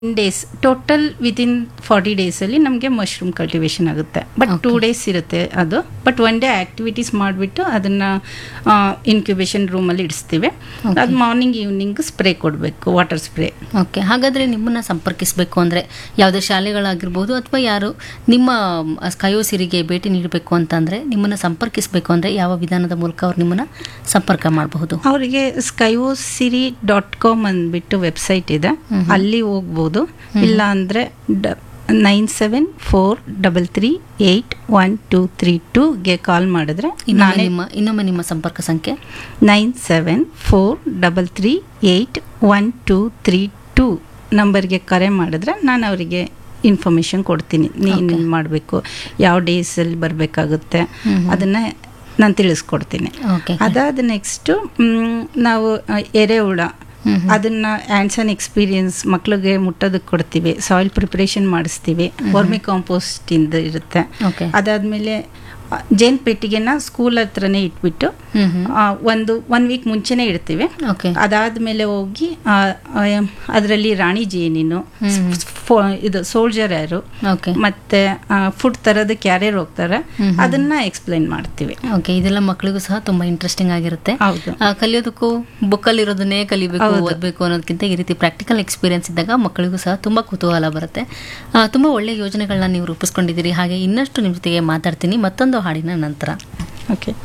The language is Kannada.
ಡೇಸ್ ಟೋಟಲ್ ವಿತಿನ್ ಫಾರ್ಟಿ ಡೇಸಲ್ಲಿ ನಮಗೆ ಮಶ್ರೂಮ್ ಕಲ್ಟಿವೇಶನ್ ಆಗುತ್ತೆ ಬಟ್ ಟೂ ಡೇಸ್ ಇರುತ್ತೆ ಅದು ಬಟ್ ಒನ್ ಡೇ ಆಕ್ಟಿವಿಟೀಸ್ ಮಾಡಿಬಿಟ್ಟು ಅದನ್ನು ಇನ್ಕ್ಯುಬೇಷನ್ ರೂಮಲ್ಲಿ ಇಡಿಸ್ತೀವಿ ಅದು ಮಾರ್ನಿಂಗ್ ಈವ್ನಿಂಗ್ ಸ್ಪ್ರೇ ಕೊಡಬೇಕು ವಾಟರ್ ಸ್ಪ್ರೇ ಓಕೆ ಹಾಗಾದರೆ ನಿಮ್ಮನ್ನು ಸಂಪರ್ಕಿಸಬೇಕು ಅಂದರೆ ಯಾವುದೇ ಶಾಲೆಗಳಾಗಿರ್ಬೋದು ಅಥವಾ ಯಾರು ನಿಮ್ಮ ಕಯೋಸಿರಿಗೆ ಭೇಟಿ ನೀಡಬೇಕು ಅಂತಂದರೆ ನಿಮ್ಮನ್ನು ಸಂಪರ್ಕಿಸಬೇಕು ಅಂದರೆ ಯಾವ ವಿಧಾನದ ಮೂಲಕ ಅವ್ರು ನಿಮ್ಮನ್ನು ಸಂಪರ್ಕ ಮಾಡಬಹುದು ಅವರಿಗೆ ಸ್ಕೈವೋ ಸಿರಿ ಡಾಟ್ ಕಾಮ್ ಅಂದ್ಬಿಟ್ಟು ವೆಬ್ಸೈಟ್ ಇದೆ ಅಲ್ಲಿ ಹೋಗ್ಬೋದು ಇಲ್ಲ ಅಂದರೆ nine seven four double three eight one two three ಟೂಗೆ ಕಾಲ್ ಮಾಡಿದ್ರೆ ಇನ್ನೊಮ್ಮೆ ನಾನೇ ನಿಮ್ಮ ಇನ್ನೊಮ್ಮೆ ನಿಮ್ಮ ಸಂಪರ್ಕ ಸಂಖ್ಯೆ nine seven four double three eight one two three two ನಂಬರ್ಗೆ ಕರೆ ಮಾಡಿದ್ರೆ ನಾನು ಅವರಿಗೆ ಇನ್ಫಾರ್ಮೇಷನ್ ಕೊಡ್ತೀನಿ ನೀನು ಮಾಡಬೇಕು ಯಾವ ಡೇಸಲ್ಲಿ ಬರಬೇಕಾಗುತ್ತೆ ಅದನ್ನು ನಾನು ತಿಳಿಸ್ಕೊಡ್ತೀನಿ ಓಕೆ ಅದಾದ ನೆಕ್ಸ್ಟು ನಾವು ಆ, ಎರೆಹುಳ ಅದನ್ನ ಹ್ಯಾಂಡ್ಸ್ ಆನ್ ಎಕ್ಸ್ಪೀರಿಯನ್ಸ್ ಮಕ್ಳಿಗೆ ಮುಟ್ಟೋದಕ್ಕೆ ಕೊಡ್ತೀವಿ ಸಾಯಿಲ್ ಪ್ರಿಪ್ರೇಷನ್ ಮಾಡಿಸ್ತೀವಿ ವರ್ಮಿ ಕಾಂಪೋಸ್ಟ್ ಇಂದ ಇರುತ್ತೆ ಓಕೆ ಅದಾದ್ಮೇಲೆ ಆ, ಜೇನ್ ಪೆಟ್ಟಿಗೆನ ಸ್ಕೂಲ್ ಹತ್ರನೇ ಇಟ್ಬಿಟ್ಟು ಹ್ಮ್ ಹ್ಮ್ ಆ, ಒಂದು ಒನ್ ವೀಕ್ ಮುಂಚೆನೇ ಇಡ್ತೀವಿ ಓಕೆ ಅದಾದ್ಮೇಲೆ ಹೋಗಿ ಅದರಲ್ಲಿ ರಾಣಿ ಜೇನಿನು ಫೋ- ಇದು ಸೋಲ್ಜರ್ ಯಾರು ಓಕೆ ಮತ್ತೆ ಫುಡ್ ತರೋದಕ್ಕೆ ಯಾರ್ಯಾರು ಹೋಗ್ತಾರೆ ಅದನ್ನ ಎಕ್ಸ್ಪ್ಲೈನ್ ಮಾಡ್ತೀವಿ ಓಕೆ ಇದೆಲ್ಲ ಮಕ್ಕಳಿಗೂ ಸಹ ತುಂಬಾ ಇಂಟ್ರೆಸ್ಟಿಂಗ್ ಆಗಿರುತ್ತೆ ಹೌದು ಆ, ಕಲಿಯೋದಕ್ಕೂ ಬುಕ್ಕಲ್ಲಿರೋದನ್ನೇ ಕಲಿಬೇಕು ಓದಬೇಕು ಅನ್ನೋದಕ್ಕಿಂತ ಈ ರೀತಿ ಪ್ರಾಕ್ಟಿಕಲ್ ಎಕ್ಸ್ಪೀರಿಯನ್ಸ್ ಇದ್ದಾಗ ಮಕ್ಕಳಿಗೂ ಸಹ ತುಂಬಾ ಕುತೂಹಲ ಬರುತ್ತೆ ಆ, ತುಂಬಾ ಒಳ್ಳೆ ಯೋಜನೆಗಳನ್ನ ನೀವು ರೂಪಿಸ್ಕೊಂಡಿದ್ದೀರಿ ಹಾಗೆ ಇನ್ನಷ್ಟು ನಿಮ್ಮ ಜೊತೆಗೆ ಮಾತಾಡ್ತೀನಿ ಮತ್ತೊಂದು ಹಾಡಿನ ನಂತರ ಓಕೆ